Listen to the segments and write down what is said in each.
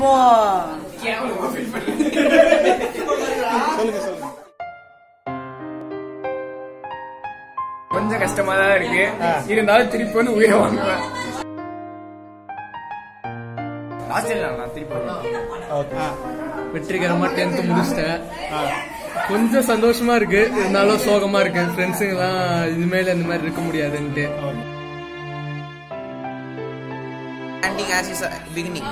அப்போ சொல்லுங்க சொல்லுங்க கொஞ்சம் கஷ்டமா தான் இருக்கு இருந்தாலும் திருப்பி வந்து உயிரை வாங்குவேன் ஆஸ்திரேலியா நான் திருப்பி வருவேன். ஓகே வெற்றிகரமா டென்த் முடிச்சிட்டேன் கொஞ்சம் சந்தோஷமா இருக்கு இருந்தாலும் சோகமா இருக்கு ஃப்ரெண்ட்ஸுங்கெல்லாம் இனிமேல் இந்த மாதிரி இருக்க முடியாதுன்ட்டு ending as is a beginning.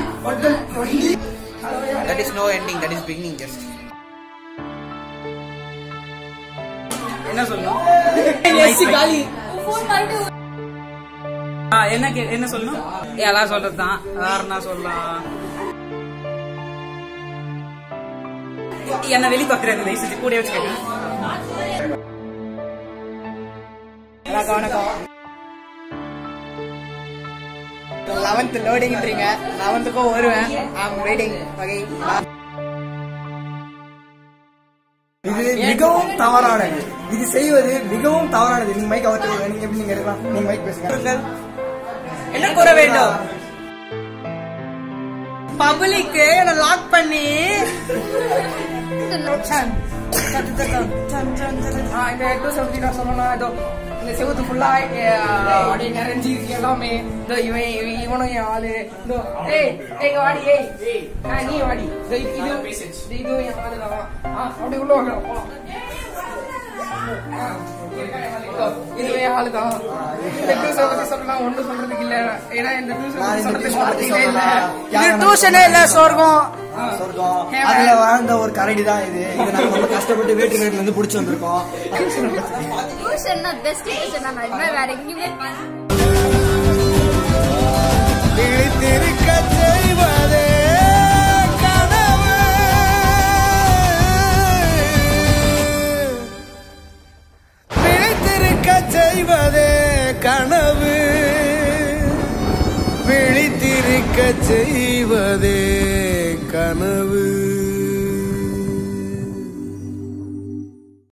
that is no ending, that is beginning just. என்ன சொல்லணும் ஆ, என்ன கே- என்ன சொல்லணும் எல்லாம் சொல்றதுதான் வேற என்ன சொல்லலாம் என்ன வெளி பாக்குறாங்க தயவு செஞ்சு கூட வச்சுக்கோங்க வணக்கம் வணக்கம் லெவன்த் லோடிங்ன்றீங்க லெவன்த்துக்கும் வருவேன் ஐம் வெயிட்டிங் வகை இது மிகவும் தவறானது இது செய்வது மிகவும் தவறானது நீங்க மைக் அவர்த்து நீங்க எப்படி நீங்க இருக்கலாம் நீங்க மைக் பேசுங்க என்ன கூற வேண்டும் பப்ளிக் என்ன லாக் பண்ணி ஆ, இந்த டூ செவன்டி நான் சொல்லணும் இதோ இந்த செவத்து ஃபுல்லா அப்படியே நிறைஞ்சி இருக்கு எல்லாமே இதோ இவன் இவன் இவனும் என் ஆளு இதோ ஏய் எங்க வாடி ஏய் ஏய் ஆ, நீ வாடி இதோ இது இது இதுவும் என் ஆளு தான் ஆ, அப்படியே உள்ள வாங்க போலாம் ஆ, இதோ, இதுவே என் ஆளு தான் இந்த டூ செவன்டி சொல்லலாம் ஒன்றும் சொல்றதுக்கு இல்ல ஏன்னா இந்த டூ செவன்டி சொல்றதுக்கு வார்த்தைகளே இல்ல இது டியூஷனே இல்ல சொர்க்கம் சொர்க்கம் அதுல வாழ்ந்த ஒரு கரடி தான் இது இது நாங்க ரொம்ப கஷ்டப்பட்டு வேற்று நாட்டுல இருந்து புடிச்சு வந்திருக்கோம் டியூஷன்னா பெஸ்ட் டியூஷன் நான் இதுமாதிரி வேற எங்கேயுமே விழித்திருக்க செய்வதே கனவு விழித்திருக்க செய்வதே கனவு விழித்திருக்க செய்வதே கனவு